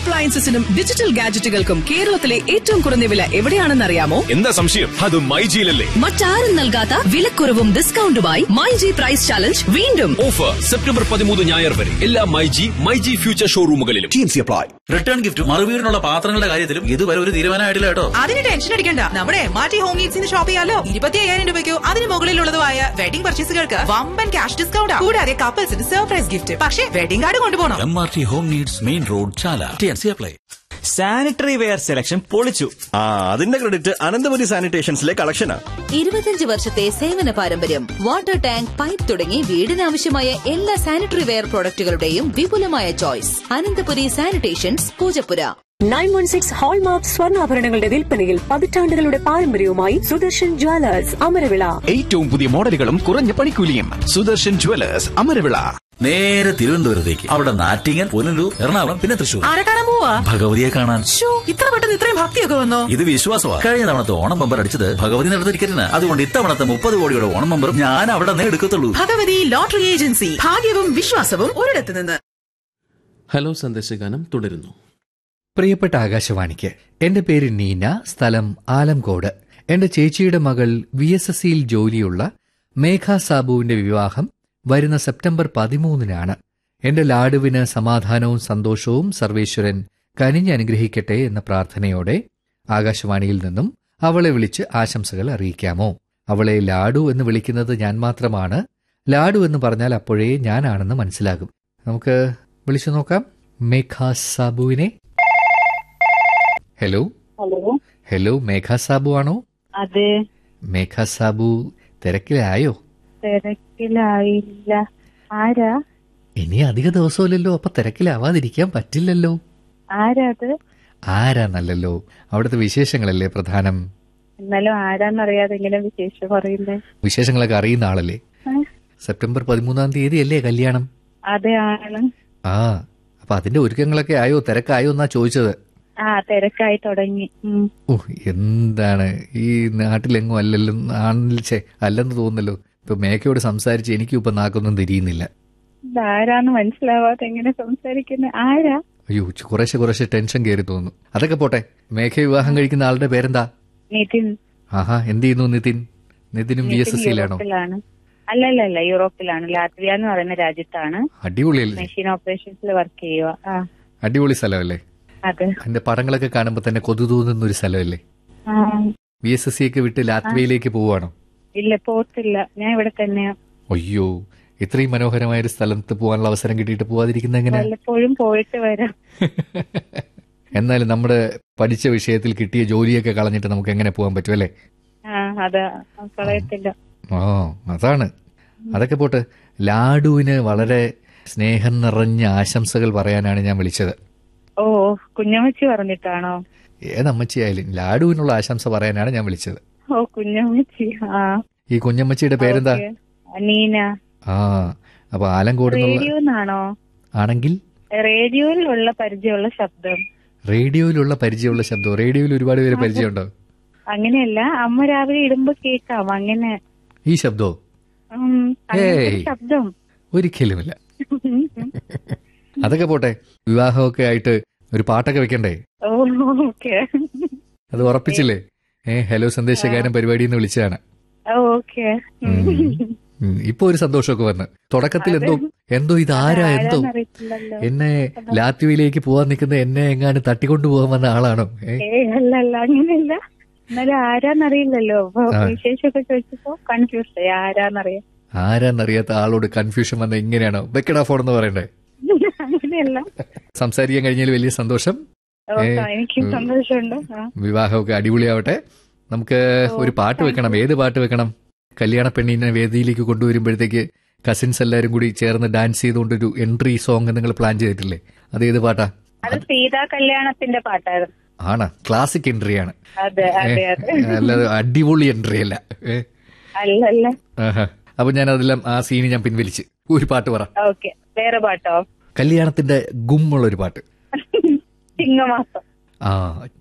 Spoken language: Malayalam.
അപ്ലയൻസസിനും ഡിജിറ്റൽ ഗാഡ്ജറ്റുകൾക്കും കേരളത്തിലെ ഏറ്റവും കുറഞ്ഞ വില എവിടെയാണെന്നറിയാമോ എന്താ സംശയം അത് മൈജിയിലല്ലേ മറ്റാരും നൽകാത്ത വിലക്കുറവും ഡിസ്കൗണ്ടുമായി മൈ ജി പ്രൈസ് ചാലഞ്ച് വീണ്ടും ഓഫർ സെപ്റ്റംബർ പതിമൂന്ന് ഞായർ വരെ എല്ലാ മൈജി മൈജി ഫ്യൂച്ചർ ഷോറൂമുകളിലും റിട്ടേൺ ഗിഫ്റ്റ് മറുവീടിനുള്ള പാത്രങ്ങളുടെ കാര്യത്തിലും ഇതുവരെ ഒരു തീരുമാനമായിട്ടില്ല കേട്ടോ അതിന് ടെൻഷൻ അടിക്കണ്ട നമ്മുടെ മാറ്റി ഹോം നീഡ്സിന് ഷോപ്പ് ചെയ്യാലോ ഇരുപത്തി അയ്യായിരം രൂപയ്ക്കോ അതിന് മുകളിലുള്ളതുമായ വെഡിംഗ് പർച്ചേസുകൾക്ക് വമ്പൻ ക്യാഷ് ഡിസ്കൗണ്ട് കൂടാതെ കപ്പിൾസിന് സർപ്രൈസ് ഗിഫ്റ്റ് പക്ഷേ വെഡിംഗ് കാർഡ് കൊണ്ടുപോകണം M R T home needs main road Chala T N C apply sanitary ware selection പൊളിച്ചു ആ അതിന്റെ ക്രെഡിറ്റ് അനന്തപുരി സാനിറ്റേഷൻസിലെ കളക്ഷനാ ഇരുപത്തിയഞ്ച് വർഷത്തെ സേവന പാരമ്പര്യം വാട്ടർ ടാങ്ക് പൈപ്പ് തുടങ്ങി വീടിനാവശ്യമായ എല്ലാ സാനിറ്ററി വെയർ പ്രോഡക്റ്റുകളുടെയും വിപുലമായ choice Ananthapuri sanitations Poojappura nine one six hallmark സ്വർണ്ണാഭരണങ്ങളുടെ വിൽപ്പനയിൽ പതിറ്റാണ്ടുകളുടെ പാരമ്പര്യവുമായി സുദർശൻ ജ്വല്ലേഴ്സ് അമരവിള ഏറ്റവും പുതിയ മോഡലുകളും കുറഞ്ഞ പണിക്കൂലിയും സുദർശൻ ജുവലേഴ്സ് അമരവിള നേരെ തിരുവനന്തപുരത്തേക്ക് അവിടെ നാറ്റിങ്ങൽ പുനലൂർ എറണാകുളം പിന്നെ തൃശൂർ ആരെ കാണാൻ പോവാ ഭഗവതിയെ കാണാൻ ശ്ശോ, ഇത്ര പെട്ടെന്ന് ഇത്രയും ഭക്തിയൊക്കെ വന്നോ ഇത് വിശ്വാസമാണ് കഴിഞ്ഞ തവണത്തെ ഓണം ബമ്പർ അടിച്ചത് ഭഗവതി നടന്ന ടിക്കറ്റിന് അതുകൊണ്ട് ഇത്തവണത്തെ മുപ്പത് കോടിയുടെ ഓണം ബമ്പറും ഞാൻ അവിടെ നിന്ന് എടുക്കത്തുള്ളൂ ഭഗവതി ലോട്ടറി ഏജൻസി ഭാഗ്യവും വിശ്വാസവും ഒരിടത്ത് നിന്ന് ഹലോ സന്ദേശഗാനം തുടരുന്നു പ്രിയപ്പെട്ട ആകാശവാണിക്ക് എന്റെ പേര് നീന സ്ഥലം ആലംകോട് എന്റെ ചേച്ചിയുടെ മകൾ വി എസ് എസ് സിയിൽ ജോലിയുള്ള മേഘ സാബുവിന്റെ വിവാഹം വരുന്ന സെപ്റ്റംബർ പതിമൂന്നിനാണ് എന്റെ ലാഡുവിന് സമാധാനവും സന്തോഷവും സർവേശ്വരൻ കനിഞ്ഞനുഗ്രഹിക്കട്ടെ എന്ന പ്രാർത്ഥനയോടെ ആകാശവാണിയിൽ നിന്നും അവളെ വിളിച്ച് ആശംസകൾ അറിയിക്കാമോ അവളെ ലാഡു എന്ന് വിളിക്കുന്നത് ഞാൻ മാത്രമാണ് ലാഡു എന്ന് പറഞ്ഞാൽ അപ്പോഴേ ഞാനാണെന്ന് മനസ്സിലാകും നമുക്ക് വിളിച്ചു നോക്കാം മേഘ സാബുവിനെ hello hello hello Megha Sabu ആണോ അതെ മേഘ സാബു തിരക്കിലായോ തിരക്കിലായില്ല ആരാ ഇനി അധിക ദിവസമില്ലല്ലോ അപ്പൊ തിരക്കിലാവാതിരിക്കാൻ പറ്റില്ലല്ലോ ആരാ അത് ആരാന്നല്ലല്ലോ അവിടുത്തെ വിശേഷങ്ങളല്ലേ പ്രധാനം എന്നാലും ആരാന്നറിയാതെ ഇങ്ങനെ വിശേഷം പറയുന്നേ വിശേഷങ്ങളൊക്കെ അറിയുന്ന ആളല്ലേ ഏ? സെപ്റ്റംബർ പതിമൂന്നാം തീയതി അല്ലേ കല്യാണം അതെ ആണ് ആ അപ്പൊ അതിന്റെ ഒരുക്കങ്ങളൊക്കെ ആയോ തിരക്കായോ എന്നാ ചോദിച്ചത് ആ തിരക്കായി തുടങ്ങി ഉം. ഓ എന്താണ് ഈ നാട്ടിലെങ്ങും അല്ലല്ലോ ആണിൽ ഛെ, അല്ലെന്ന് തോന്നുന്നല്ലോ ഇപ്പൊ മേഘയോട് സംസാരിച്ച് എനിക്കും ഇപ്പൊ നാക്കൊന്നും തിരിയുന്നില്ല ഇതാരാന്ന് മനസ്സിലാവാതെ എങ്ങനെ സംസാരിക്കുന്ന ആരാ അയ്യോ ചു- കുറേശ്ശെ കുറേശ്ശെ ടെൻഷൻ കയറി തോന്നുന്നു അതൊക്കെ പോട്ടെ മേഘ വിവാഹം കഴിക്കുന്ന ആളുടെ പേരെന്താ നിതിൻ ആഹാ എന്ത് ചെയ്യുന്നു നിതിൻ നിതിനും വി എസ് നിതിൻ എസ് സിയിലാണോ യൂറോപ്പിലാണ് അല്ലല്ല യൂറോപ്പിലാണ് ലാത്വിയ എന്ന് പറയുന്ന രാജ്യത്താണ് അടിപൊളിയല്ലേ മെഷീൻ ഓപ്പറേഷൻസിൽ വർക്ക് ചെയ്യുക ആ അടിപൊളി സ്ഥലമല്ലേ അതെ അതിന്റെ പടങ്ങളൊക്കെ കാണുമ്പോ തന്നെ കൊതു തോന്നുന്ന ഒരു സ്ഥലമല്ലേ ആ, വി എസ് എസ് സി ഒക്കെ വിട്ട് ലാത്വിയയിലേക്ക് പോവാണോ ഇല്ല പോത്തില്ല ഞാൻ ഇവിടെ തന്നെയാ അയ്യോ ഇത്രയും മനോഹരമായ ഒരു സ്ഥലത്ത് പോകാനുള്ള അവസരം കിട്ടിയിട്ട് പോവാതിരിക്കുന്ന എങ്ങനെ വല്ലപ്പോഴും പോയിട്ട് വരാം എന്നാലും നമ്മുടെ പഠിച്ച വിഷയത്തിൽ കിട്ടിയ ജോലിയൊക്കെ കളഞ്ഞിട്ട് നമുക്ക് എങ്ങനെ പോകാൻ പറ്റും അല്ലേ ആ അതാ കളയത്തില്ല ആ അതാണ് അതൊക്കെ പോട്ട് ലാഡുവിന് വളരെ സ്നേഹം നിറഞ്ഞ ആശംസകൾ പറയാനാണ് ഞാൻ വിളിച്ചത് ഓ കുഞ്ഞമ്മച്ചി പറഞ്ഞിട്ടാണോ ഏതമ്മച്ചിയായാലും ലാഡുവിനുള്ള ആശംസ പറയാനാണ് ഞാൻ വിളിച്ചത് ഓ കുഞ്ഞമ്മച്ചി ആ ഈ കുഞ്ഞമ്മച്ചിയുടെ പേരെന്താ ഓക്കേ. നീന ആ അപ്പൊ ആലങ്കോട് എന്നുള്ള റേഡിയോന്നാണോ ആണെങ്കിൽ റേഡിയോയിലുള്ള പരിചയമുള്ള ശബ്ദം റേഡിയോയിലുള്ള പരിചയമുള്ള ശബ്ദം റേഡിയോയിൽ ഒരുപാട് പേര് പരിചയമുണ്ടോ അങ്ങനെയല്ല അമ്മ രാവിലെ ഇടുമ്പോ കേക്കാം അങ്ങനെ ഈ ശബ്ദോ ഉം, അങ്ങനത്തെ ഒരു ഏയ്. ശബ്ദം ഒരിക്കലുമില്ല അതൊക്കെ പോട്ടെ വിവാഹമൊക്കെ ആയിട്ട് ഒരു പാട്ടൊക്കെ വെക്കണ്ടേ ഓ ഓക്കെ അത് ഉറപ്പിച്ചില്ലേ ഏ ഹലോ സന്ദേശകാരൻ പരിപാടി എന്ന് വിളിച്ചതാണ് ഓക്കെ ഉം, ഇപ്പൊ ഒരു സന്തോഷമൊക്കെ വന്ന് തുടക്കത്തിൽ എന്തോ എന്തോ ഇതാരാ എന്തോ അറിയത്തില്ലല്ലോ എന്നെ ലാത്വിയിലേക്ക് പോവാൻ നിൽക്കുന്ന എന്നെ എങ്ങാനും തട്ടിക്കൊണ്ടു പോകാൻ വന്ന ആളാണോ ഏ ഏ അല്ല അല്ല അങ്ങനെയല്ല എന്നാലും ആരാന്നറിയില്ലല്ലോ അപ്പൊ ആ. വിശേഷമൊക്കെ ചോദിച്ചപ്പോ കൺഫ്യൂസ് ആയി ആരാന്നറിയാം ആരാന്നറിയാത്ത ആളോട് കൺഫ്യൂഷൻ വന്ന എങ്ങനെയാണോ വെക്കടാ ഫോൺ എന്ന് പറയണ്ടേ അങ്ങനെയല്ല സംസാരിക്കാൻ കഴിഞ്ഞാൽ വലിയ സന്തോഷം ഓ, ഏ, എനിക്കും ഉം. സന്തോഷമുണ്ട് ആ. വിവാഹമൊക്കെ അടിപൊളിയാവട്ടെ നമുക്ക് ഒരു പാട്ട് വെക്കണം ഏത് പാട്ട് വെക്കണം കല്യാണ പെണ്ണിനെ വേദിയിലേക്ക് കൊണ്ടുവരുമ്പോഴത്തേക്ക് കസിൻസ് എല്ലാവരും കൂടി ചേർന്ന് ഡാൻസ് ചെയ്തുകൊണ്ടൊരു എൻട്രി സോങ് നിങ്ങൾ പ്ലാൻ ചെയ്തിട്ടില്ലേ അത് ഏത് പാട്ടാ അത് സീതാ കല്യാണത്തിന്റെ പാട്ടായിരുന്നു ആണ് ക്ലാസിക് എൻട്രി ആണ് അതെ അതെ അതെ ഏ, അല്ലാതെ അടിപൊളി എൻട്രി അല്ല ഏ, അല്ല അല്ല ആഹാ. അപ്പൊ ഞാൻ അതെല്ലാം ആ സീന് ഞാൻ പിൻവലിച്ച് ഒരു പാട്ട് പറ ഓക്കെ വേറെ പാട്ടോ കല്യാണത്തിന്റെ ഗുമ്മുള്ള ഒരു പാട്ട് ചിങ്ങമാസം ആ